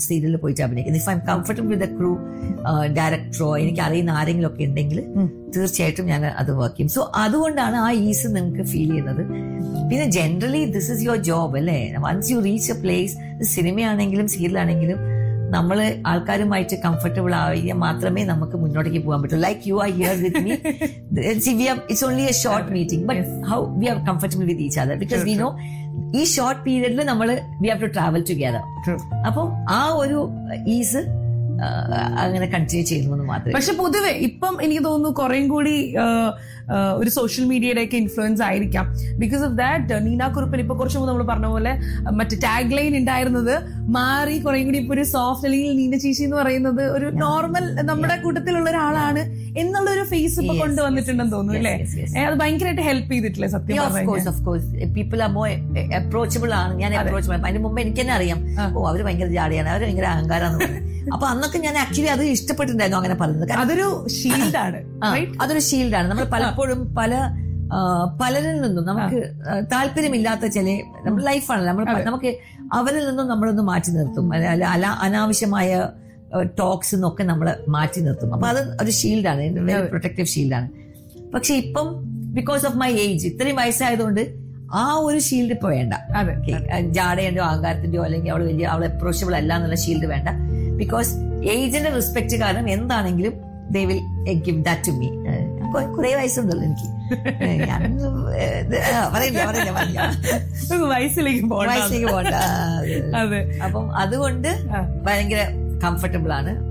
സീരിയലിൽ പോയിട്ട് അഭിനയിക്കുന്നത് if I am comfortable with the crew ഡയറക്ടറോ എനിക്ക് അറിയുന്ന ആരെങ്കിലും ഒക്കെ ഉണ്ടെങ്കിൽ തീർച്ചയായിട്ടും ഞാൻ അത് വർക്ക് ചെയ്യും സോ അതുകൊണ്ടാണ് ആ ഈസ് നിങ്ങൾക്ക് ഫീൽ ചെയ്യുന്നത് പിന്നെ generally this is your job അല്ലേ once you reach a place സിനിമയാണെങ്കിലും സീരിയലാണെങ്കിലും നമ്മൾ ആൾക്കാരുമായിട്ട് കംഫർട്ടബിൾ ആവുക മാത്രമേ നമുക്ക് മുന്നോട്ടേക്ക് പോകാൻ പറ്റൂ like you are here with me it's only a short meeting but how we are comfortable with each other because we know ഈ ഷോർട്ട് പീരിയഡിൽ നമ്മൾ we have to travel together അപ്പം ആ ഒരു ഈസ് അങ്ങനെ കണ്ടിന്യൂ ചെയ്യുന്നു എന്ന് മാത്രമേ പക്ഷെ പൊതുവെ ഇപ്പം എനിക്ക് തോന്നുന്നു കുറേം കൂടി ആ, ആ, ഒരു സോഷ്യൽ മീഡിയയുടെ ഒക്കെ ഇൻഫ്ലുവൻസ് ആയിരിക്കാം ബിക്കോസ് ഓഫ് ദാറ്റ് നീന കുറുപ്പിന് ഇപ്പൊ കുറച്ച് മുമ്പ് നമ്മൾ പറഞ്ഞ പോലെ ആ, മറ്റേ ടാഗ് ലൈൻ ഉണ്ടായിരുന്നത് മാറി കുറേം കൂടി ഇപ്പൊ ഒരു സോഫ്റ്റ് അല്ലെങ്കിൽ നീന ചേച്ചി എന്ന് പറയുന്നത് ഒരു നോർമൽ നമ്മുടെ കൂട്ടത്തിലുള്ള ഒരാളാണ് എന്നുള്ള ഒരു ഫേസ് ഇപ്പൊ Yes, കൊണ്ടുവന്നിട്ടുണ്ടെന്ന് തോന്നുന്നു yes, അല്ലേ yes, yes. ഏ, അത് ഭയങ്കരമായിട്ട് ഹെൽപ്പ് ചെയ്തിട്ടില്ലേ സത്യം ഓഫ് പറഞ്ഞു course of course people are more approachable ആണ് ഞാൻ അപ്രോച്ചബിൾ അതിന് മുമ്പ് എനിക്ക് തന്നെ അറിയാം ആ. ഓ അവര് ഭയങ്കര ജാടിയാണ് അവര് ഭയങ്കര അഹങ്കാരാന്ന് പറയും അപ്പൊ അന്നൊക്കെ ഞാൻ ആക്ച്വലി അത് ഇഷ്ടപ്പെട്ടിട്ടുണ്ടായിരുന്നു അങ്ങനെ പറയുന്നത് കാരണം അതൊരു ഷീൽഡാണ് ആ, അതൊരു ഷീൽഡാണ് നമ്മൾ പലപ്പോഴും പല ആ, പലരിൽ നിന്നും നമുക്ക് ആ, താല്പര്യമില്ലാത്ത ചില നമ്മുടെ ലൈഫാണ് നമ്മൾ പ- നമുക്ക് അവരിൽ നിന്നും നമ്മളൊന്ന് മാറ്റി നിർത്തും അല്ല അല്ല അല- അനാവശ്യമായ ടോക്സ് എന്നൊക്കെ നമ്മൾ മാറ്റി നിർത്തും അപ്പൊ അത് ഒരു ഷീൽഡാണ് വെരി പ്രൊട്ടക്റ്റീവ് ഷീൽഡാണ് പക്ഷെ ഇപ്പം ബിക്കോസ് ഓഫ് മൈ ഏജ് ഇത്രയും വയസ്സായതുകൊണ്ട് ആ ഒരു ഷീൽഡ് ഇപ്പൊ വേണ്ട അതെ Okay, ജാടേന്റെയോ അഹങ്കാരത്തിന്റെയോ അല്ലെങ്കിൽ അവൾ വലിയ അവൾ അപ്രോച്ചബിൾ അല്ല എന്നുള്ള ഷീൽഡ് വേണ്ട ബിക്കോസ് ഏജിന്റെ റെസ്പെക്ട് കാരണം എന്താണെങ്കിലും they will give that to me കുറെ വയസ്സുണ്ടല്ലോ എനിക്ക് ഏ, ഞാൻ ഏ, ഇത്, ആ, പറയില്ല പറയില്ല പറയില്ല നമുക്ക് വയസ്സിലേക്ക് പോകണം വയസ്സിലേക്ക് പോകണ്ട ആ, അത്. അതെ അപ്പം അതുകൊണ്ട് ആ. ഭയങ്കര കംഫർട്ടബിൾ ആണ്